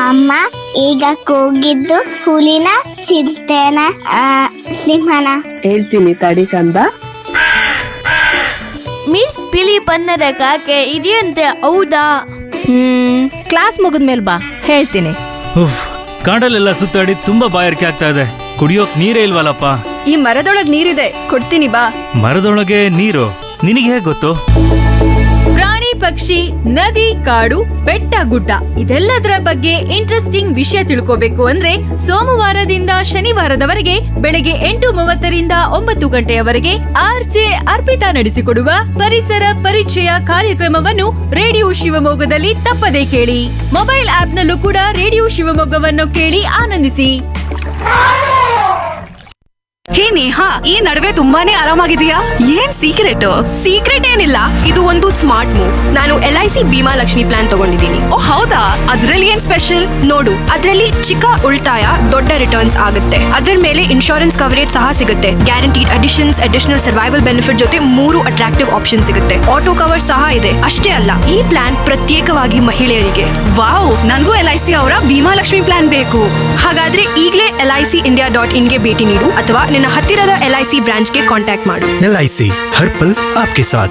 ಅಮ್ಮ ಈಗ ಕೂಗಿದ್ದು ಹುಲಿನ ಚಿರತೆನ ಆ, ಸಿಂಹನ ಹೇಳ್ತೀನಿ ತಡಿ ಕಂದ ಮಿಸ್ ಬಿಳಿ ಬಣ್ಣದ ಕಾಗೆ ಇದೆಯಂತೆ ಹೌದಾ ಹ್ಮ್ ಕ್ಲಾಸ್ ಮುಗಿದ್ಮೇಲೆ ಬಾ ಹೇಳ್ತೀನಿ ಉಫ್ ಕಾಡಲ್ಲೆಲ್ಲ ಸುತ್ತಾಡಿ ತುಂಬಾ ಬಾಯಾರಿಕೆ ಆಗ್ತಾ ಇದೆ ಕುಡಿಯೋಕ್ ನೀರೇ ಇಲ್ವಲ್ಲಪ್ಪ ಈ ಮರದೊಳಗ್ ನೀರಿದೆ ಕೊಡ್ತೀನಿ ಬಾ ಮರದೊಳಗೆ ನೀರು ನಿನಗೆ ಹೇಗೆ ಗೊತ್ತು ಪ್ರಾಣಿ ಪಕ್ಷಿ ನದಿ ಕಾಡು ಬೆಟ್ಟ ಗುಡ್ಡ ಇದೆಲ್ಲದರ ಬಗ್ಗೆ ಇಂಟ್ರೆಸ್ಟಿಂಗ್ ವಿಷಯ ತಿಳ್ಕೋಬೇಕು ಅಂದ್ರೆ ಸೋಮವಾರದಿಂದ ಶನಿವಾರದವರೆಗೆ ಬೆಳಗ್ಗೆ ಎಂಟು ಮೂವತ್ತರಿಂದ ಒಂಬತ್ತು ಗಂಟೆಯವರೆಗೆ ಆರ್ಜೆ ಅರ್ಪಿತಾ ನಡೆಸಿಕೊಡುವ ಪರಿಸರ ಪರಿಚಯ ಕಾರ್ಯಕ್ರಮವನ್ನು ರೇಡಿಯೋ ಶಿವಮೊಗ್ಗದಲ್ಲಿ ತಪ್ಪದೇ ಕೇಳಿ ಮೊಬೈಲ್ ಆಪ್ನಲ್ಲೂ ಕೂಡ ರೇಡಿಯೋ ಶಿವಮೊಗ್ಗವನ್ನು ಕೇಳಿ ಆನಂದಿಸಿ ಹೇ ನೇಹಾ ಈ ನಡುವೆ ತುಂಬಾನೇ ಆರಾಮಾಗಿದೆಯಾ ಏನ್ ಸೀಕ್ರೆಟ್ ಸೀಕ್ರೆಟ್ ಏನಿಲ್ಲ ಇದು ಒಂದು ಸ್ಮಾರ್ಟ್ ಮೂವ್ ನಾನು L I C Bima Lakshmi plan ತಗೊಂಡಿದ್ದೀನಿ ಓ ಹೌದಾ ಅದ್ರಲ್ಲಿ ಏನ್ ಸ್ಪೆಷಲ್ ನೋಡು ಅದರಲ್ಲಿ ಚಿಕ್ಕ ಉಳಿತಾಯ ದೊಡ್ಡ ರಿಟರ್ನ್ಸ್ ಆಗುತ್ತೆ ಅದರ ಮೇಲೆ ಇನ್ಶೂರೆನ್ಸ್ ಕವರೇಜ್ ಸಹ ಸಿಗುತ್ತೆ guaranteed additions additional survival benefit ಜೊತೆ ಮೂರು ಅಟ್ರಾಕ್ಟಿವ್ ಆಪ್ಷನ್ ಸಿಗುತ್ತೆ ಆಟೋ ಕವರ್ ಸಹ ಇದೆ ಅಷ್ಟೇ ಅಲ್ಲ ಈ ಪ್ಲಾನ್ ಪ್ರತ್ಯೇಕವಾಗಿ ಮಹಿಳೆಯರಿಗೆ ವಾವ್ ನನ್ಗೂ ಎಲ್ ಐ ಸಿ ಅವರ ಭೀಮಾ ಲಕ್ಷ್ಮಿ ಪ್ಲಾನ್ ಬೇಕು ಹಾಗಾದ್ರೆ ಈಗಲೇ L I C India dot ಇನ್ಗೆ ಭೇಟಿ ನೀಡು ಅಥವಾ ನಿನ್ನ ಹತ್ತಿರದ ಎಲ್ ಐ ಸಿ ಬ್ರಾಂಚ್ಗೆ ಕಾಂಟ್ಯಾಕ್ಟ್ ಮಾಡು एल आई सी हर पल आपके साथ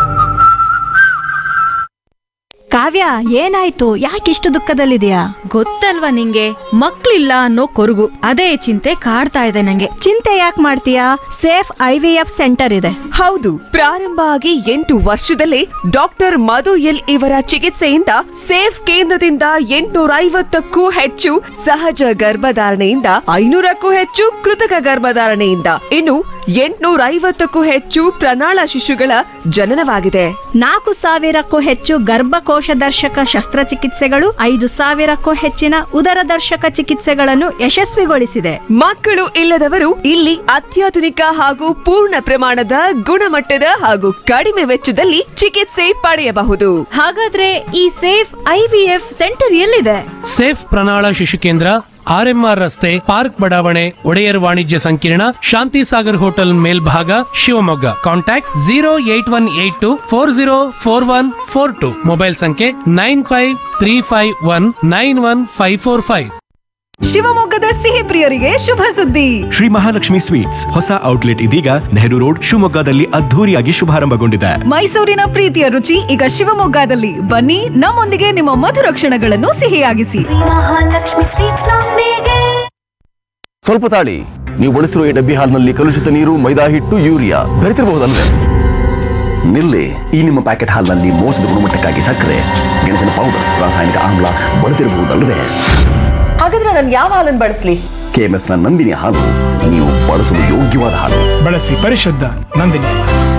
ಕಾವ್ಯ ಏನಾಯ್ತು ಯಾಕಿಷ್ಟು ದುಃಖದಲ್ಲಿದೆಯಾ ಗೊತ್ತಲ್ವಾ ನಿಂಗೆ ಮಕ್ಳಿಲ್ಲ ಅನ್ನೋ ಕೊರಗು ಅದೇ ಚಿಂತೆ ಕಾಡ್ತಾ ಇದೆ ನಂಗೆ ಚಿಂತೆ ಯಾಕೆ ಮಾಡ್ತೀಯಾ safe I V F centre ಇದೆ ಹೌದು ಪ್ರಾರಂಭ ಆಗಿ ಎಂಟು ವರ್ಷದಲ್ಲೇ ಡಾಕ್ಟರ್ ಮಧು ಎಲ್ ಇವರ ಚಿಕಿತ್ಸೆಯಿಂದ ಸೇಫ್ ಕೇಂದ್ರದಿಂದ ಎಂಟುನೂರ ಐವತ್ತಕ್ಕೂ ಹೆಚ್ಚು ಸಹಜ ಗರ್ಭಧಾರಣೆಯಿಂದ ಐನೂರಕ್ಕೂ ಹೆಚ್ಚು ಕೃತಕ ಗರ್ಭಧಾರಣೆಯಿಂದ ಇನ್ನು ಎಂಟುನೂರ ಐವತ್ತಕ್ಕೂ ಹೆಚ್ಚು ಪ್ರಣಾಳ ಶಿಶುಗಳ ಜನನವಾಗಿದೆ ನಾಲ್ಕು ಸಾವಿರಕ್ಕೂ ಹೆಚ್ಚು ಗರ್ಭಕೋಶ ದರ್ಶಕ ಶಸ್ತ್ರಚಿಕಿತ್ಸೆಗಳು ಐದು ಸಾವಿರಕ್ಕೂ ಹೆಚ್ಚಿನ ಉದರ ದರ್ಶಕ ಚಿಕಿತ್ಸೆಗಳನ್ನು ಯಶಸ್ವಿಗೊಳಿಸಿದೆ ಮಕ್ಕಳು ಇಲ್ಲದವರು ಇಲ್ಲಿ ಅತ್ಯಾಧುನಿಕ ಹಾಗೂ ಪೂರ್ಣ ಪ್ರಮಾಣದ ಗುಣಮಟ್ಟದ ಹಾಗೂ ಕಡಿಮೆ ವೆಚ್ಚದಲ್ಲಿ ಚಿಕಿತ್ಸೆ ಪಡೆಯಬಹುದು ಹಾಗಾದ್ರೆ ಈ ಸೇಫ್ ಐವಿಎಫ್ ಸೆಂಟರ್ ಎಲ್ಲಿದೆ ಸೇಫ್ ಪ್ರಣಾಳ ಶಿಶು ಕೇಂದ್ರ ಆರ್ಎಂಆರ್ ರಸ್ತೆ ಪಾರ್ಕ್ ಬಡಾವಣೆ ಒಡೆಯರ್ ವಾಣಿಜ್ಯ ಸಂಕೀರ್ಣ ಶಾಂತಿ ಸಾಗರ್ ಹೋಟೆಲ್ ಮೇಲ್ಭಾಗ Shivamogga contact zero eight one eight two four zero four one four two mobile ಸಂಖ್ಯೆ nine five three five one nine one five four five ಶಿವಮೊಗ್ಗದ ಸಿಹಿ ಪ್ರಿಯರಿಗೆ ಶುಭ ಸುದ್ದಿ ಶ್ರೀ ಮಹಾಲಕ್ಷ್ಮಿ ಸ್ವೀಟ್ಸ್ ಹೊಸ ಔಟ್ಲೆಟ್ ಇದೀಗ ನೆಹರು ರೋಡ್ ಶಿವಮೊಗ್ಗದಲ್ಲಿ ಅದ್ಧೂರಿಯಾಗಿ ಶುಭಾರಂಭಗೊಂಡಿದೆ ಮೈಸೂರಿನ ಪ್ರೀತಿಯ ರುಚಿ ಈಗ ಶಿವಮೊಗ್ಗದಲ್ಲಿ ಬನ್ನಿ ನಮ್ಮೊಂದಿಗೆ ನಿಮ್ಮ ಮಧುರ ಕ್ಷಣಗಳನ್ನು ಸಿಹಿಯಾಗಿಸಿ ಮಹಾಲಕ್ಷ್ಮಿ ಸ್ವೀಟ್ಸ್ ನೊಂದಿಗೆ ಸ್ವಲ್ಪ ತಾಳಿ ನೀವು ಬಳಸಿರುವ ಈ ಡಬ್ಬಿ ಹಾಲ್ನಲ್ಲಿ ಕಲುಷಿತ ನೀರು ಮೈದಾ ಹಿಟ್ಟು ಯೂರಿಯಾ ಬೆರೆತಿರಬಹುದಲ್ವೇ ನಿಲ್ಲಿ ಈ ನಿಮ್ಮ ಪ್ಯಾಕೆಟ್ ಹಾಲ್ನಲ್ಲಿ ಮೋಸದ ಗುಣಮಟ್ಟಕ್ಕಾಗಿ ಸಕ್ಕರೆ ಗೆಣಸಿನ ಪೌಡರ್ ರಾಸಾಯನಿಕ ಆಮ್ಲ ಬಳಸಿರಬಹುದಲ್ವೇ ಹಾಗಾದ್ರೆ ನಾನು ಯಾವ ಹಾಲನ್ನು ಬಳಸಲಿ ಕೆಎಂಎಫ್ ನ ನಂದಿನಿ ಹಾಲು ನೀವು ಬಳಸಲು ಯೋಗ್ಯವಾದ ಹಾಲು ಬಳಸಿ ಪರಿಶುದ್ಧ ನಂದಿನಿ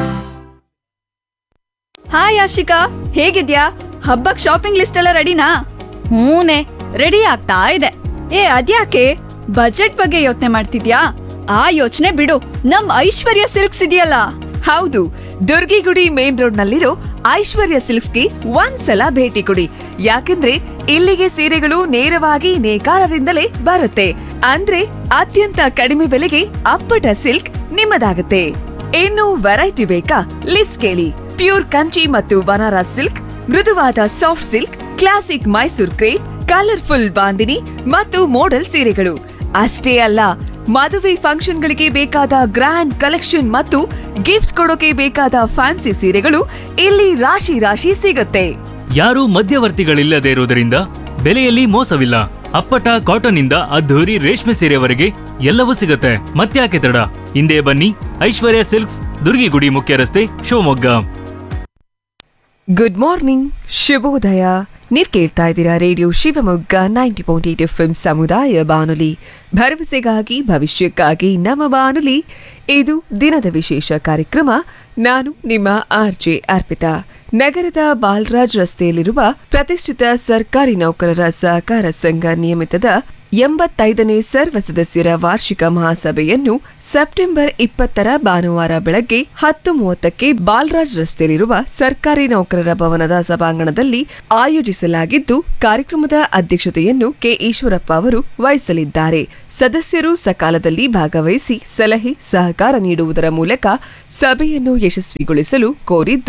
ಹಾಯ್ ಆಶಿಕಾ ಹೇಗಿದ್ಯಾ ಹಬ್ಬಕ್ ಶಾಪಿಂಗ್ ಲಿಸ್ಟ್ ಎಲ್ಲ ರೆಡಿನಾ ಹೂನೆ ರೆಡಿ ಆಗ್ತಾ ಇದೆ ಏ ಅದ್ಯಾಕೆ ಬಜೆಟ್ ಬಗ್ಗೆ ಯೋಚನೆ ಮಾಡ್ತಿದ್ಯಾ ಆ ಯೋಚನೆ ಬಿಡು ನಮ್ ಐಶ್ವರ್ಯ ಸಿಲ್ಕ್ಸ್ ಇದೆಯಲ್ಲ ಹೌದು ದುರ್ಗಿಗುಡಿ ಮೇನ್ ರೋಡ್ ನಲ್ಲಿರೋ ಐಶ್ವರ್ಯ ಸಿಲ್ಕ್ಸ್ಗೆ ಒಂದ್ಸಲ ಭೇಟಿ ಕೊಡಿ ಯಾಕಂದ್ರೆ ಇಲ್ಲಿಗೆ ಸೀರೆಗಳು ನೇರವಾಗಿ ನೇಕಾರರಿಂದಲೇ ಬರುತ್ತೆ ಅಂದ್ರೆ ಅತ್ಯಂತ ಕಡಿಮೆ ಬೆಲೆಗೆ ಅಪ್ಪಟ ಸಿಲ್ಕ್ ನಿಮ್ಮದಾಗುತ್ತೆ ಇನ್ನು ವೆರೈಟಿ ಬೇಕಾ ಲಿಸ್ಟ್ ಕೇಳಿ ಪ್ಯೂರ್ ಕಂಚಿ ಮತ್ತು ಬನಾರಸ್ ಸಿಲ್ಕ್ ಮೃದುವಾದ soft silk classic Mysore crepe colourful bandhani ಮತ್ತು ಮೋಡಲ್ ಸೀರೆಗಳು ಅಷ್ಟೇ ಅಲ್ಲ ಮದುವೆ ಫಂಕ್ಷನ್ಗಳಿಗೆ ಬೇಕಾದ ಗ್ರ್ಯಾಂಡ್ ಕಲೆಕ್ಷನ್ ಮತ್ತು ಗಿಫ್ಟ್ ಕೊಡೋಕೆ ಬೇಕಾದ ಫ್ಯಾನ್ಸಿ ಸೀರೆಗಳು ಇಲ್ಲಿ ರಾಶಿ ರಾಶಿ ಸಿಗುತ್ತೆ ಯಾರೂ ಮಧ್ಯವರ್ತಿಗಳಿಲ್ಲದೆ ಇರುವುದರಿಂದ ಬೆಲೆಯಲ್ಲಿ ಮೋಸವಿಲ್ಲ ಅಪ್ಪಟ ಕಾಟನ್ ಇಂದ ಅದ್ಧೂರಿ ರೇಷ್ಮೆ ಸೀರೆವರೆಗೆ ಎಲ್ಲವೂ ಸಿಗುತ್ತೆ ಮತ್ತ್ಯಾಕೆ ತಡ ಹಿಂದೆ ಬನ್ನಿ ಐಶ್ವರ್ಯ ಸಿಲ್ಕ್ಸ್ ದುರ್ಗಿಗುಡಿ ಮುಖ್ಯ ರಸ್ತೆ ಶಿವಮೊಗ್ಗ ಗುಡ್ ಮಾರ್ನಿಂಗ್ ಶುಭೋದಯ ನೀವ್ ಕೇಳ್ತಾ ಇದ್ದೀರಾ radio Shivamogga ninety point eight F M ಸಮುದಾಯ ಬಾನುಲಿ ಭರವಸೆಗಾಗಿ ಭವಿಷ್ಯಕ್ಕಾಗಿ ನಮ್ಮ ಬಾನುಲಿ ಇದು ದಿನದ ವಿಶೇಷ ಕಾರ್ಯಕ್ರಮ ನಾನು ನಿಮ್ಮ ಆರ್ಜೆ ಅರ್ಪಿತಾ ನಗರದ ಬಾಲರಾಜ್ ರಸ್ತೆಯಲ್ಲಿರುವ ಪ್ರತಿಷ್ಠಿತ ಸರ್ಕಾರಿ ನೌಕರರ ಸಹಕಾರ ಸಂಘ ನಿಯಮಿತದ ಎಂಬತ್ತೈದನೇ ಸರ್ವ ಸದಸ್ಯರ ವಾರ್ಷಿಕ ಮಹಾಸಭೆಯನ್ನು ಸೆಪ್ಟೆಂಬರ್ ಇಪ್ಪತ್ತರ ಭಾನುವಾರ ಬೆಳಗ್ಗೆ ಹತ್ತು ಮೂವತ್ತಕ್ಕೆ ಬಾಲರಾಜ್ ರಸ್ತೆಯಲ್ಲಿರುವ ಸರ್ಕಾರಿ ನೌಕರರ ಭವನದ ಸಭಾಂಗಣದಲ್ಲಿ ಆಯೋಜಿಸಲಾಗಿದ್ದು ಕಾರ್ಯಕ್ರಮದ ಅಧ್ಯಕ್ಷತೆಯನ್ನು ಕೆ ಈಶ್ವರಪ್ಪ ಅವರು ವಹಿಸಲಿದ್ದಾರೆ ಸದಸ್ಯರು ಸಕಾಲದಲ್ಲಿ ಭಾಗವಹಿಸಿ ಸಲಹೆ ಸಹಕಾರ ನೀಡುವುದರ ಮೂಲಕ ಸಭೆಯನ್ನು ಯಶಸ್ವಿಗೊಳಿಸಲು ಕೋರಿದ್ದು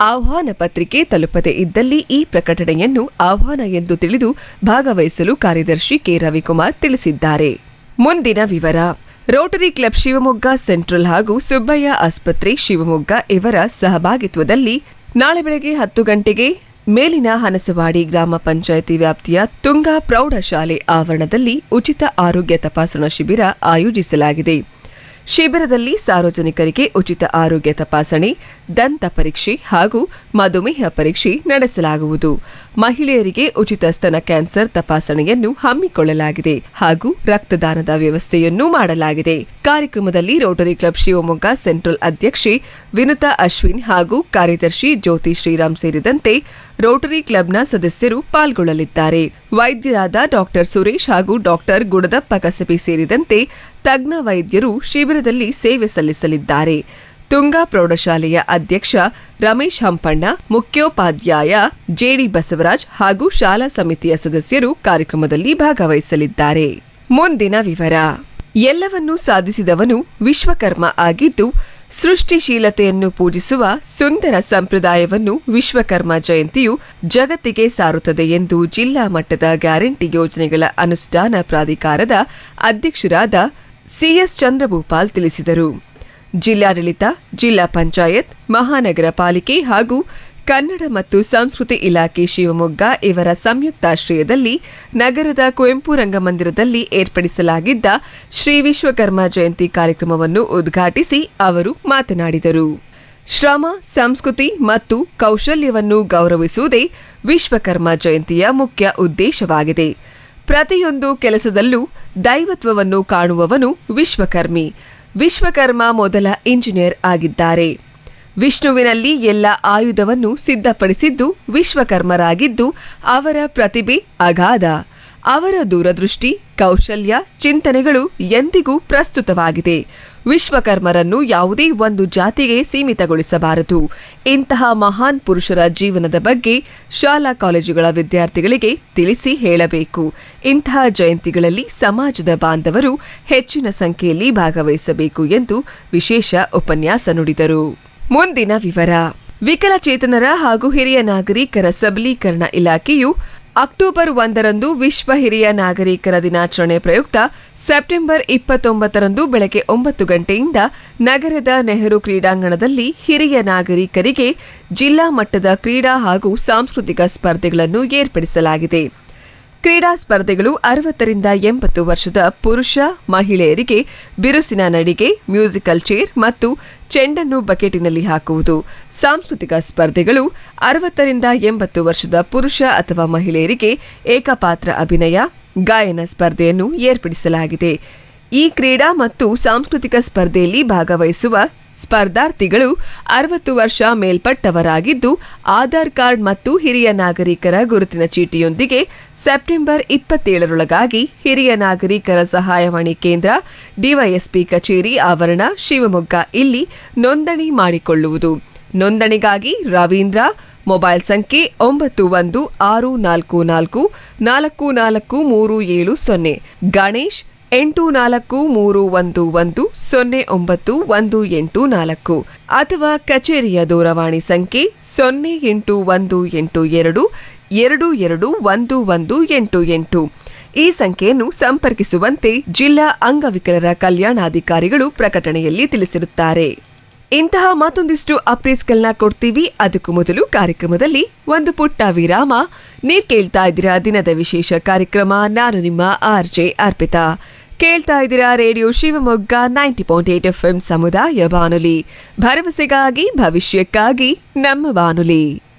ಆಹ್ವಾನ ಪತ್ರಿಕೆ ತಲುಪದೆ ಇದ್ದಲ್ಲಿ ಈ ಪ್ರಕಟಣೆಯನ್ನು ಆಹ್ವಾನ ಎಂದು ತಿಳಿದು ಭಾಗವಹಿಸಲು ಕಾರ್ಯದರ್ಶಿ ಕೆ ರವಿಕುಮಾರ್ ತಿಳಿಸಿದ್ದಾರೆ ಮುಂದಿನ ವಿವರ ರೋಟರಿ ಕ್ಲಬ್ ಶಿವಮೊಗ್ಗ ಸೆಂಟ್ರಲ್ ಹಾಗೂ ಸುಬ್ಬಯ್ಯ ಆಸ್ಪತ್ರೆ ಶಿವಮೊಗ್ಗ ಇವರ ಸಹಭಾಗಿತ್ವದಲ್ಲಿ ನಾಳೆ ಬೆಳಗ್ಗೆ ಹತ್ತು ಗಂಟೆಗೆ ಮೇಲಿನ ಹನಸವಾಡಿ ಗ್ರಾಮ ಪಂಚಾಯಿತಿ ವ್ಯಾಪ್ತಿಯ ತುಂಗಾ ಪ್ರೌಢಶಾಲೆ ಆವರಣದಲ್ಲಿ ಉಚಿತ ಆರೋಗ್ಯ ತಪಾಸಣಾ ಶಿಬಿರ ಆಯೋಜಿಸಲಾಗಿದೆ ಶಿಬಿರದಲ್ಲಿ ಸಾರ್ವಜನಿಕರಿಗೆ ಉಚಿತ ಆರೋಗ್ಯ ತಪಾಸಣೆ ದಂತ ಪರೀಕ್ಷೆ ಹಾಗೂ ಮಧುಮೇಹ ಪರೀಕ್ಷೆ ನಡೆಸಲಾಗುವುದು ಮಹಿಳೆಯರಿಗೆ ಉಚಿತ ಸ್ತನ ಕ್ಯಾನ್ಸರ್ ತಪಾಸಣೆಯನ್ನು ಹಮ್ಮಿಕೊಳ್ಳಲಾಗಿದೆ ಹಾಗೂ ರಕ್ತದಾನದ ವ್ಯವಸ್ಥೆಯನ್ನೂ ಮಾಡಲಾಗಿದೆ ಕಾರ್ಯಕ್ರಮದಲ್ಲಿ ರೋಟರಿ ಕ್ಲಬ್ ಶಿವಮೊಗ್ಗ ಸೆಂಟ್ರಲ್ ಅಧ್ಯಕ್ಷೆ ವಿನುತಾ ಅಶ್ವಿನ್ ಹಾಗೂ ಕಾರ್ಯದರ್ಶಿ ಜ್ಯೋತಿ ಶ್ರೀರಾಮ್ ಸೇರಿದಂತೆ ರೋಟರಿ ಕ್ಲಬ್ನ ಸದಸ್ಯರು ಪಾಲ್ಗೊಳ್ಳಲಿದ್ದಾರೆ ವೈದ್ಯರಾದ ಡಾಕ್ಟರ್ ಸುರೇಶ್ ಹಾಗೂ ಡಾಕ್ಟರ್ ಗುಡದಪ್ಪ ಕಸಬಿ ಸೇರಿದಂತೆ ತಜ್ಞ ವೈದ್ಯರು ಶಿಬಿರದಲ್ಲಿ ಸೇವೆ ಸಲ್ಲಿಸಲಿದ್ದಾರೆ ತುಂಗಾ ಪ್ರೌಢಶಾಲೆಯ ಅಧ್ಯಕ್ಷ ರಮೇಶ್ ಹಂಪಣ್ಣ ಮುಖ್ಯೋಪಾಧ್ಯಾಯ ಜೆಡಿ ಬಸವರಾಜ್ ಹಾಗೂ ಶಾಲಾ ಸಮಿತಿಯ ಸದಸ್ಯರು ಕಾರ್ಯಕ್ರಮದಲ್ಲಿ ಭಾಗವಹಿಸಲಿದ್ದಾರೆ ಮುಂದಿನ ವಿವರ ಎಲ್ಲವನ್ನೂ ಸಾಧಿಸಿದವನು ವಿಶ್ವಕರ್ಮ ಆಗಿದ್ದು ಸೃಷ್ಟಿಶೀಲತೆಯನ್ನು ಪೂಜಿಸುವ ಸುಂದರ ಸಂಪ್ರದಾಯವನ್ನು ವಿಶ್ವಕರ್ಮ ಜಯಂತಿಯು ಜಗತ್ತಿಗೆ ಸಾರುತ್ತದೆ ಎಂದು ಜಿಲ್ಲಾ ಮಟ್ಟದ ಗ್ಯಾರಂಟಿ ಯೋಜನೆಗಳ ಅನುಷ್ಠಾನ ಪ್ರಾಧಿಕಾರದ ಅಧ್ಯಕ್ಷರಾದ ಸಿಎಸ್ ಚಂದ್ರಭೂಪಾಲ್ ತಿಳಿಸಿದರು ಜಿಲ್ಲಾಡಳಿತ ಜಿಲ್ಲಾ ಪಂಚಾಯತ್ ಮಹಾನಗರ ಪಾಲಿಕೆ ಹಾಗೂ ಕನ್ನಡ ಮತ್ತು ಸಂಸ್ಕೃತಿ ಇಲಾಖೆ ಶಿವಮೊಗ್ಗ ಇವರ ಸಂಯುಕ್ತಾಶ್ರಯದಲ್ಲಿ ನಗರದ ಕುವೆಂಪು ರಂಗಮಂದಿರದಲ್ಲಿ ಏರ್ಪಡಿಸಲಾಗಿದ್ದ ಶ್ರೀ ವಿಶ್ವಕರ್ಮ ಜಯಂತಿ ಕಾರ್ಯಕ್ರಮವನ್ನು ಉದ್ಘಾಟಿಸಿ ಅವರು ಮಾತನಾಡಿದರು ಶ್ರಮ ಸಂಸ್ಕೃತಿ ಮತ್ತು ಕೌಶಲ್ಯವನ್ನು ಗೌರವಿಸುವುದೇ ವಿಶ್ವಕರ್ಮ ಜಯಂತಿಯ ಮುಖ್ಯ ಉದ್ದೇಶವಾಗಿದೆ ಪ್ರತಿಯೊಂದು ಕೆಲಸದಲ್ಲೂ ದೈವತ್ವವನ್ನು ಕಾಣುವವನು ವಿಶ್ವಕರ್ಮಿ ವಿಶ್ವಕರ್ಮ ಮೊದಲ ಇಂಜಿನಿಯರ್ ಆಗಿದ್ದಾರೆ ವಿಷ್ಣುವಿನಲ್ಲಿ ಎಲ್ಲ ಆಯುಧವನ್ನು ಸಿದ್ಧಪಡಿಸಿದ್ದು ವಿಶ್ವಕರ್ಮರಾಗಿದ್ದು ಅವರ ಪ್ರತಿಭೆ ಅಗಾಧ ಅವರ ದೂರದೃಷ್ಟಿ ಕೌಶಲ್ಯ ಚಿಂತನೆಗಳು ಎಂದಿಗೂ ಪ್ರಸ್ತುತವಾಗಿದೆ ವಿಶ್ವಕರ್ಮರನ್ನು ಯಾವುದೇ ಒಂದು ಜಾತಿಗೆ ಸೀಮಿತಗೊಳಿಸಬಾರದು ಇಂತಹ ಮಹಾನ್ ಪುರುಷರ ಜೀವನದ ಬಗ್ಗೆ ಶಾಲಾ ಕಾಲೇಜುಗಳ ವಿದ್ಯಾರ್ಥಿಗಳಿಗೆ ತಿಳಿಸಿ ಹೇಳಬೇಕು ಇಂತಹ ಜಯಂತಿಗಳಲ್ಲಿ ಸಮಾಜದ ಬಾಂಧವರು ಹೆಚ್ಚಿನ ಸಂಖ್ಯೆಯಲ್ಲಿ ಭಾಗವಹಿಸಬೇಕು ಎಂದು ವಿಶೇಷ ಉಪನ್ಯಾಸ ನುಡಿದರು ಮುಂದಿನ ವಿವರ ವಿಕಲಚೇತನರ ಹಾಗೂ ಹಿರಿಯ ನಾಗರಿಕರ ಸಬಲೀಕರಣ ಇಲಾಖೆಯು ಅಕ್ಟೋಬರ್ ಒಂದರಂದು ವಿಶ್ವ ಹಿರಿಯ ನಾಗರಿಕರ ದಿನಾಚರಣೆ ಪ್ರಯುಕ್ತ ಸೆಪ್ಟೆಂಬರ್ ಇಪ್ಪತ್ತೊಂಬತ್ತರಂದು ಬೆಳಗ್ಗೆ ಒಂಬತ್ತು ಗಂಟೆಯಿಂದ ನಗರದ ನೆಹರು ಕ್ರೀಡಾಂಗಣದಲ್ಲಿ ಹಿರಿಯ ನಾಗರಿಕರಿಗೆ ಜಿಲ್ಲಾ ಮಟ್ಟದ ಕ್ರೀಡಾ ಹಾಗೂ ಸಾಂಸ್ಕೃತಿಕ ಸ್ಪರ್ಧೆಗಳನ್ನು ಏರ್ಪಡಿಸಲಾಗಿದೆ ಕ್ರೀಡಾ ಸ್ಪರ್ಧೆಗಳು ಅರವತ್ತರಿಂದ ಎಂಬತ್ತು ವರ್ಷದ ಪುರುಷ ಮಹಿಳೆಯರಿಗೆ ಬಿರುಸಿನ ನಡಿಗೆ ಮ್ಯೂಸಿಕಲ್ ಚೇರ್ ಮತ್ತು ಚೆಂಡನ್ನು ಬಕೆಟಿನಲ್ಲಿ ಹಾಕುವುದು ಸಾಂಸ್ಕೃತಿಕ ಸ್ಪರ್ಧೆಗಳು ಅರವತ್ತರಿಂದ ಎಂಬತ್ತು ವರ್ಷದ ಪುರುಷ ಅಥವಾ ಮಹಿಳೆಯರಿಗೆ ಏಕಪಾತ್ರ ಅಭಿನಯ ಗಾಯನ ಸ್ಪರ್ಧೆಯನ್ನು ಏರ್ಪಡಿಸಲಾಗಿದೆ ಈ ಕ್ರೀಡಾ ಮತ್ತು ಸಾಂಸ್ಕೃತಿಕ ಸ್ಪರ್ಧೆಯಲ್ಲಿ ಭಾಗವಹಿಸುವ ಸ್ಪರ್ಧಾರ್ಥಿಗಳು ಅರವತ್ತು ವರ್ಷ ಮೇಲ್ಪಟ್ಟವರಾಗಿದ್ದು ಆಧಾರ್ ಕಾರ್ಡ್ ಮತ್ತು ಹಿರಿಯ ನಾಗರಿಕರ ಗುರುತಿನ ಚೀಟಿಯೊಂದಿಗೆ ಸೆಪ್ಟೆಂಬರ್ ಇಪ್ಪತ್ತೇಳರೊಳಗಾಗಿ ಹಿರಿಯ ನಾಗರಿಕರ ಸಹಾಯವಾಣಿ ಕೇಂದ್ರ ಡಿವೈಎಸ್ಪಿ ಕಚೇರಿ ಆವರಣ ಶಿವಮೊಗ್ಗ ಇಲ್ಲಿ ನೋಂದಣಿ ಮಾಡಿಕೊಳ್ಳುವುದು ನೋಂದಣಿಗಾಗಿ ರವೀಂದ್ರ ಮೊಬೈಲ್ ಸಂಖ್ಯೆ ಒಂಬತ್ತು ಒಂದು ಆರು ನಾಲ್ಕು ನಾಲ್ಕು ನಾಲ್ಕು ನಾಲ್ಕು ಮೂರು ಏಳು ಸೊನ್ನೆ ಗಣೇಶ್ ಎಂಟು ನಾಲ್ಕು ಮೂರು ಒಂದು ಒಂದು ಸೊನ್ನೆ ಒಂಬತ್ತು ಒಂದು ಎಂಟು ನಾಲ್ಕು ಅಥವಾ ಕಚೇರಿಯ ದೂರವಾಣಿ ಸಂಖ್ಯೆ ಸೊನ್ನೆ ಎಂಟು ಒಂದು ಎಂಟು ಎರಡು ಎರಡು ಎರಡು ಒಂದು ಒಂದು ಎಂಟು ಎಂಟು ಈ ಸಂಖ್ಯೆಯನ್ನು ಸಂಪರ್ಕಿಸುವಂತೆ ಜಿಲ್ಲಾ ಅಂಗವಿಕಲರ ಕಲ್ಯಾಣಾಧಿಕಾರಿಗಳು ಪ್ರಕಟಣೆಯಲ್ಲಿ ತಿಳಿಸಿರುತ್ತಾರೆ ಇಂತಹ ಮತ್ತೊಂದಿಷ್ಟು ಅಪ್ಡೇಟ್ಸ್ಗಳನ್ನ ಕೊಡ್ತೀವಿ ಅದಕ್ಕೂ ಮೊದಲು ಕಾರ್ಯಕ್ರಮದಲ್ಲಿ ಒಂದು ಪುಟ್ಟ ವಿರಾಮ ನೀವ್ ಕೇಳ್ತಾ ಇದ್ದೀರಾ ದಿನದ ವಿಶೇಷ ಕಾರ್ಯಕ್ರಮ ನಾನು ನಿಮ್ಮ ಆರ್ ಜೆ ಅರ್ಪಿತಾ ಕೇಳ್ತಾ ಇದ್ದೀರಾ radio Shivamogga ninety point eight F ಸಮುದಾಯ ಬಾನುಲಿ ಭರವಸೆಗಾಗಿ ಭವಿಷ್ಯಕ್ಕಾಗಿ ನಮ್ಮ ಬಾನುಲಿ